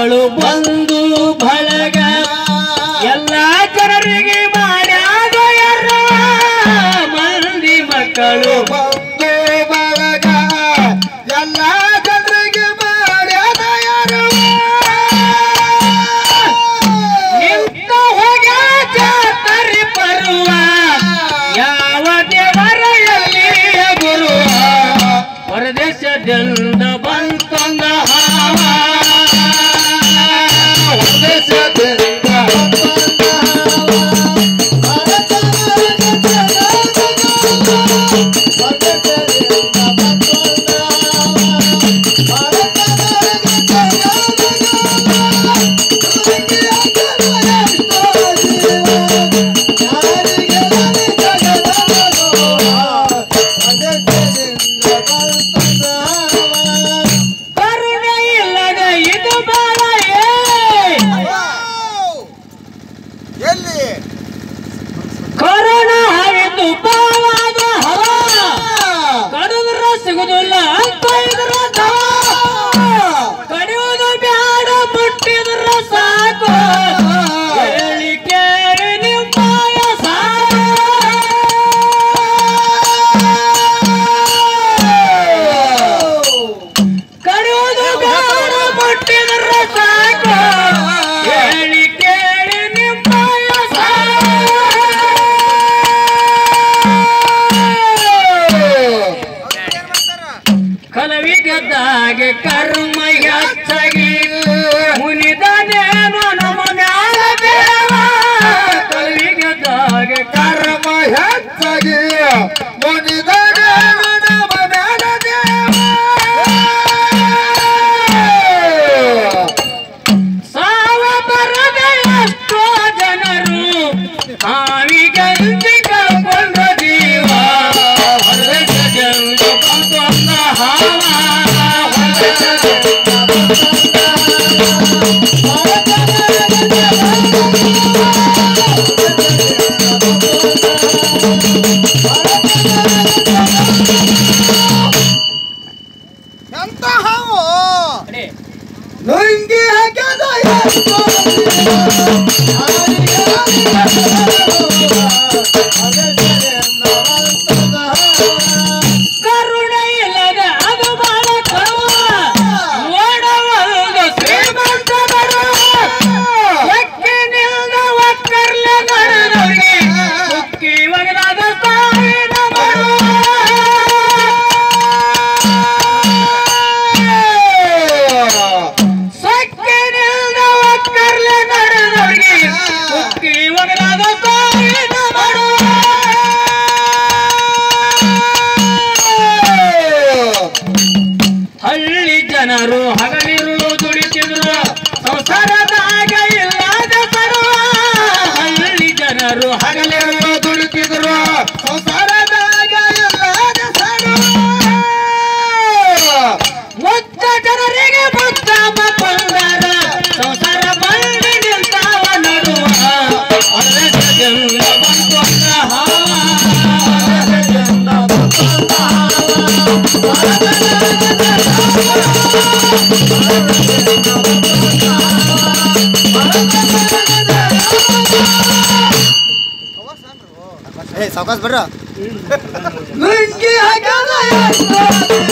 ಮಕ್ಕಳು ಬಂದು ಬಳಗ ಎಲ್ಲ ಜನರಿಗೆ ಮಾಡ್ಯಾದ ಯಾರೋ ಮಂದಿ ಮಕ್ಕಳು ಬಂದು ಬಳಗ ಎಲ್ಲ ಜನರಿಗೆ ಮಾಡ್ಯಾದ ಯಾರು ನಿಂತ ಹೋಗ ಜಾತರಿ ಬರುವ ಯಾವ ದೇವರ ಎಲ್ಲಿಯ ಗುರುವ ಹೊರದೇಶದಿಂದ ಬಂತೊಂದ ಹಾವ ದೇಶದಿಂದ ಕರುಣೆ ಇಲ್ಲದ ಇದು ಬಾಳ ಏ ಎಲ್ಲಿ ಕರುಣ ಹರಿದು ಬಾಳಾದ ಹವ ಕಡಿದ್ರ ಸಿಗುದಿಲ್ಲ ಅಂತ ಇದ್ರ ದವ. ಕಡಿಯುವುದು ಬ್ಯಾಡ ಮುಟ್ಟಿದ್ರ ಸಾಕು ಹೇಳಿ ಕೇಳಿ ನಿಮ್ಮಾಯ ಕಡಿಯುವುದು ಬ್ಯಾಡ ಮುಟ್ಟಿದ್ರ ಸಾಕು ಹೇಳಿ ಕೇಳಿ ನಿಮ್ಮಾಯ ಕಲವಿಗದ್ದಾಗೆ ಕರ್ಮ ಹೆಚ್ಚಾಗಿ ಮುನಿದನೇನು ನಮ್ಮ ಮ್ಯಾಲ ದೇವ ಕಲವಿಗದ್ದಾಗೆ ಕರ್ಮ ಹೆಚ್ಚಾಗಿ ಮುನಿದ ನಮ್ಮ ಮ್ಯಾಲ ದೇವ ಸಾವ ಬರದ ಎಷ್ಟೋ ಜನರು ಹಾವಿಗಂತಿ ಕಳ್ಕೊಂಡ ಜೀವ ಹೊರದ ಜಂಗ ಬಂದೊಂದ ಹಾವ ಎಂತ ಹಾವು ನುಂಗಿ ಹಾಕ್ಯದ ಎಷ್ಟೋ ಕರುಣೆ ಇಲ್ಲದ ಅದು ಬಾಳ ಕರುವ ನೋಡವಲ್ದು ಶ್ರೀಮಂತ ಬರುವ ಒಕ್ಕಿನಿಲ್ದ ಒಕ್ಕರ್ಲೆ ನಡೆದವರಿಗೆ ಉಕ್ಕಿ ಒಗದಾದ ಸಾವಿನ ಬರುವ ಸೊಕ್ಕಿನಿಲ್ದ ಒಕ್ಕರ್ಲೆ ನಡೆದವರಿಗೆ ಉಕ್ಕಿ ಒಗದಾದ ಸಾವಿನ ಬರುವ ಹಳ್ಳಿ ಜನರು ಹಗಲಿರುಳು ದುಡಿತಿದ್ರು ಸಂಸಾರದಾಗ ಇಲ್ಲದ ಸರ್ವ ಹಳ್ಳಿ ಜನರು ಹಗಲಿರುಳು ದುಡಿತಿದ್ರು ಸಂಸಾರದಾಗ ಎಲ್ಲದ ಸರು ಮುಚ್ಚ ಜನರಿಗೆ ಮುಚ್ಚ ಬಂಗಾರ ಸಂಸಾರ ಬಂಡಿ ನಿಲ್ತಾವ ನಡುವ ಅರಸದಿಂದ ಬಂದೊಂದ ಹಾವ ಏ ಸಾವಕಾಶ ಬರ್ರ ನುಂಗಿ ಹಾಕ್ಯದ ಎಷ್ಟೋ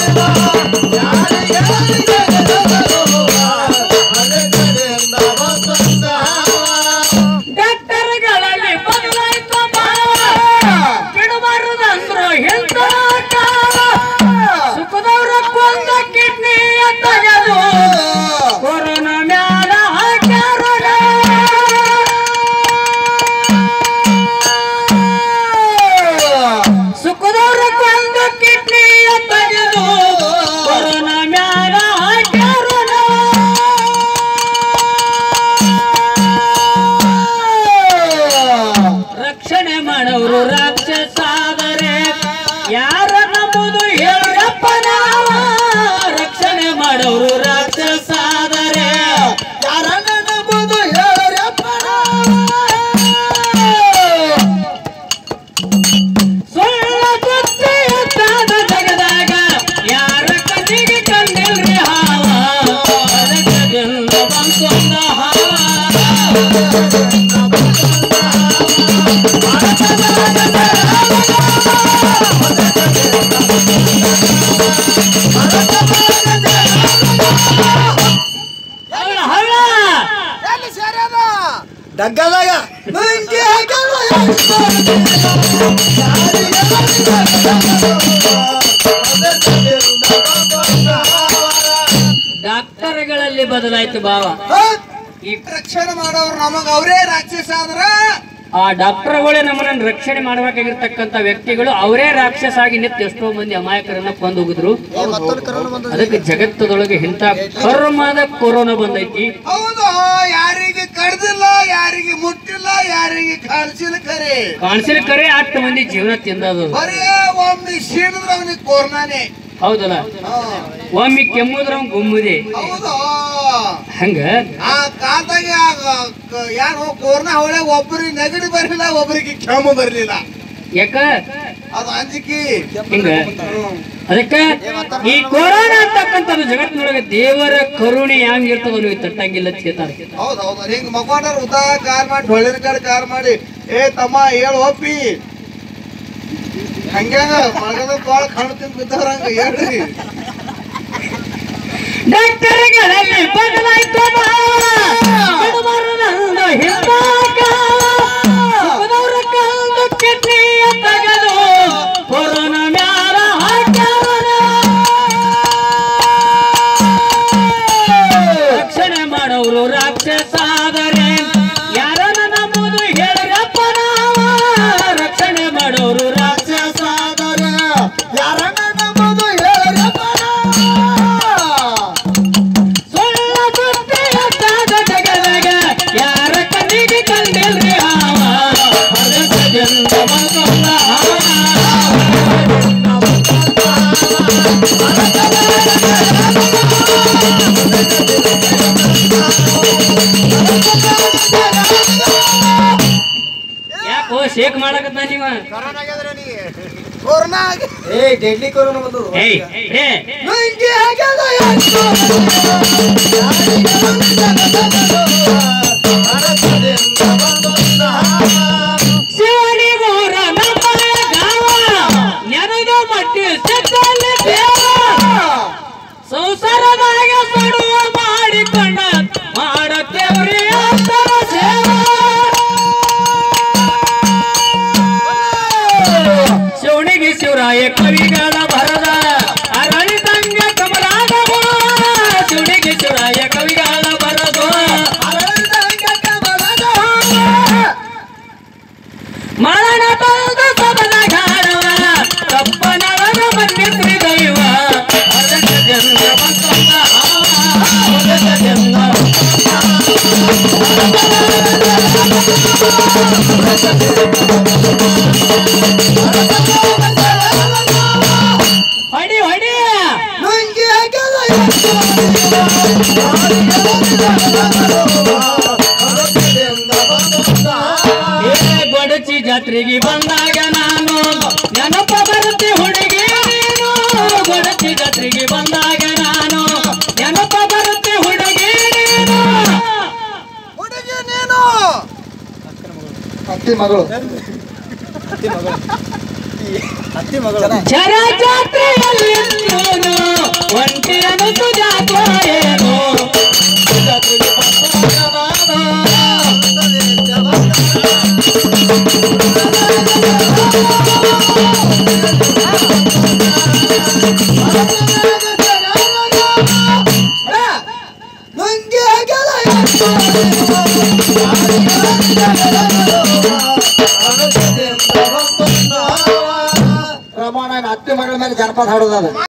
ಡಾಕ್ಟರ್ಗಳಲ್ಲಿ ಬದಲಾಯ್ತು ಭಾವ ಬಿಡಬಾರದಂದ್ರು ಎಂತ ಸುಖದವ್ರ ಕೊಂದ ಕಿಡ್ನಿಯ ತೆಗೆದು ಕೊರೋನಾ ಮ್ಯಾಲ ಹಾಕ್ಯಾರ ಸುಖದವ್ರ ಕೊಂದ ಕಿಡ್ನಿಯ ತೆಗೆದು ಕೊರೋನಾ ಮ್ಯಾಲ ಹಾಕ್ಯಾರ ರಕ್ಷಣೆ ಮಾಡೋರು ರಾಕ್ಷಸಾದರೆ ಯಾರ ನಂಬುದು ಹೇಳಪ್ಪ ನಾವ ರಕ್ಷಣೆ ಮಾಡೋರು ರಾಕ್ಷಸಾದರೆ ಯಾರನ್ನ ನಂಬುದು ಹೇಳಪ್ಪ ಸುಳ್ಳ ಸುದ್ದಿ ಎತ್ತಾದ ಜಗದಾಗ ಯಾರ ಕಣ್ಣಿಗೆ ಕಂಡಿಲ್ರಿ ಹಾವ ಅದಕ್ಕೆ ಬಂತು ಡಾಕ್ಟರ್ಗಳಲ್ಲಿ ಬದಲಾಯ್ತು ಭಾವ ಈ ರಕ್ಷಣೆ ಮಾಡೋರು ನಮಗ ಅವರೇ ರಾಕ್ಷಸ ಆದ್ರ ಆ ಡಾಕ್ಟರ್ಗಳೇ ನಮ್ಮನ್ನ ರಕ್ಷಣೆ ಮಾಡಬೇಕಾಗಿರ್ತಕ್ಕಂಥ ವ್ಯಕ್ತಿಗಳು ಅವರೇ ರಾಕ್ಷಸ ಆಗಿ ನಿಂತು ಎಷ್ಟೋ ಮಂದಿ ಅಮಾಯಕರನ್ನ ಕೊಂದು ಹೋಗಿದ್ರು ಅದಕ್ಕೆ ಜಗತ್ತದೊಳಗೆ ಇಂಥ ಕರ್ಮದ ಕೊರೋನಾ ಬಂದೈತಿ ಹೌದು ಯಾರಿಗೆ ಕಡ್ದಿಲ್ಲ ಯಾರಿಗೆ ಮುಟ್ಟಿಲ್ಲ ಯಾರಿಗೆ ಕಾಣಿಸಿಲ್ಲ ಖರೆ ಕಾಣಿಸಿದ ಕರೆ ಹತ್ತು ಮಂದಿ ಜೀವನ ತಿಂದದು ಬರೇ ಒಮ್ಮೆ ಸೀಡಿದ್ರ ಅವನಿಗೆ ಕೋರ್ನಾನೆ ಹೌದಲ್ಲ ಒಮ್ಮೆ ಕೆಮ್ಮುದ್ರ ಅವ್ನ್ ಗುಮ್ಮುದೆ ಹೌದು ಹಂಗ ಆ ಕಾಲದಾಗ ಯಾರು ಕೋರ್ನಾ ಹೊಳೆ ಒಬ್ಬರಿಗೆ ನೆಗಡಿ ಬರಲಿಲ್ಲ ಒಬ್ಬರಿಗೆ ಕೆಮ್ಮು ಬರಲಿಲ್ಲ ಯಾಕ ಅದು ಅಂಜಿಕೆ ಹಿಂಗ ಅದಕ್ಕ ಈ ಕೊರೋನಾ ಅಂತಕ್ಕಂಥದ್ದು ಜಗತ್ತಿನೊಳಗೆ ದೇವರ ಕರುಣೆ ಹ್ಯಾಂಗ್ ಇರ್ತದ ಅವ್ನಿಗೆ ತಟ್ಟಂಗಿಲ್ಲ ಅಂತ ಹೇಳ್ತಾರೆ ಹೌದು ಹೌದು ಹಿಂಗ್ ಮಕ್ಕೊಂಡ್ರ ಉದಾ ಕಾರ್ ಮಾಡಿ ಹೊಳ್ಳಿನ ಕಡೆ ಕಾರ್ ಮಾಡಿ ಏ ತಮ್ಮ ಹೇಳು ಒಪ್ಪಿ ಹಂಗ್ಯಾಂಗ ಮಳಗದ ಬಾಳ ಕಣ್ಣು ತಿಂದು ಬಿದ್ದವ್ರಂಗ ಹೇಳ್ರಿ ಡಾಕ್ಟರ್ಗಳಲ್ಲಿ ಬದಲಾಯ್ತು ಬಿಡುಮರದಂದು ಹಿಂದಾಗ ಸುಖದವ್ರ ಕಂದು ಕಿಡ್ನಿಯ ತೆಗೆದು ಕೊರೋನಾ ಮ್ಯಾಲ ಹಾಕ್ಯಾರ ರಕ್ಷಣೆ ಮಾಡೋರು ರಾಕ್ಷಸಾದರೆ ಯಾರನ್ನ ನಂಬುದು ಹೇಳ್ರಪ್ಪ ನಾವ ರಕ್ಷಣೆ ಮಾಡೋರು ರಾಕ್ಷಸಾದರೆ ಯಾರನ್ನ ನಂಬೋದು ಹೇಳ್ರಪ್ಪ ಸುಳ್ಳ ಸುದ್ದಿ ಅಷ್ಟಾದ ಜಗದಾಗ ಯಾರ ಕಣ್ಣಿಗೆ ಕಂಡಿಲ್ರಿ ಹಾವ ಹೊರಸದಿಂದ ಬಂದೊಂದ ಹಾವ. ಯಾಕೋ ಶೇಕ್ ಮಾಡಕತ್ತ ನೀವ ಕೊರೋನಾ ಏ ಡೆಡ್ಲಿ ಕೊರೋನಾ ಬಂದದು ಏಯ್ ಏ ನಂಗೆ ಆಗ್ಯದ ಯಾಕೋ? ಶಿವನಿಗೋರ ನಮ್ಮಯ ಗಾವ ನೆನದು ಮಟ್ಟಿ ಸಿಕ್ಕಲ್ಲಿ ದೇವ ಸಂಸಾರದಾಗ ಪಡುವ ಮಾಡಿಕೊಂಡ ಮಾಡತ್ತೇವ್ರಿ ಅಂತರ ಸೇವ ಶಿವನಿಗೆ ಶಿವರಾಯ ಕವಿಗಳ ಭರದ ಅರಳಿದಂಗ ಕಮಲಾದವ ಶಿವನಿಗೆ ಶಿವರಾಯ ಕವಿಗಳ ಬರದು ಮರಣ ಬಂದು ಸಬಲ ಗಾಢವ ತಪ್ಪನವರ ಮನ್ನಿಸ್ರಿ ದೈವ ಅದಕ್ಕೆ ಜನ್ಮ ಬಂತಲ್ಲ ಅದಕ್ಕೆ ಜನ್ಮ ಹೊಡಿ ಹೊಡಿ ನಂಗೆ ಆಗ್ಯದ ಯಾಕೋ? ಏ ಗೊಡಚಿ ಜಾತ್ರೆಗೆ ಬಂದಾಗ ನಾನು ನೆನಪ ಬರುತ್ತೆ ಹುಡುಗಿ ನೀನು ಗೊಡಚಿ ಜಾತ್ರೆಗೆ ಬಂದಾಗ ನಾನು ನೆನಪ ಬರುತ್ತೆ ಹುಡುಗಿ ನೀನು ಹುಡುಗಿ ನೀನು ಅತ್ತಿ ಮಗಳು ಅತ್ತಿ ಮಗಳು ಜರ ಜಾತ್ರೆಯಲ್ಲಿ ನೀನು ಒಂಟಿ ಅನುಸು ಜಾತ್ರೆ ಏನು ನಂಗೆ ಆಗ್ಯದ ಯಾಕೋ? ಪ್ರಮಾಣ ಅತ್ತಿ ಮಗಳ ಮೇಲೆ ಜನಪದ ಹಾಡೋದು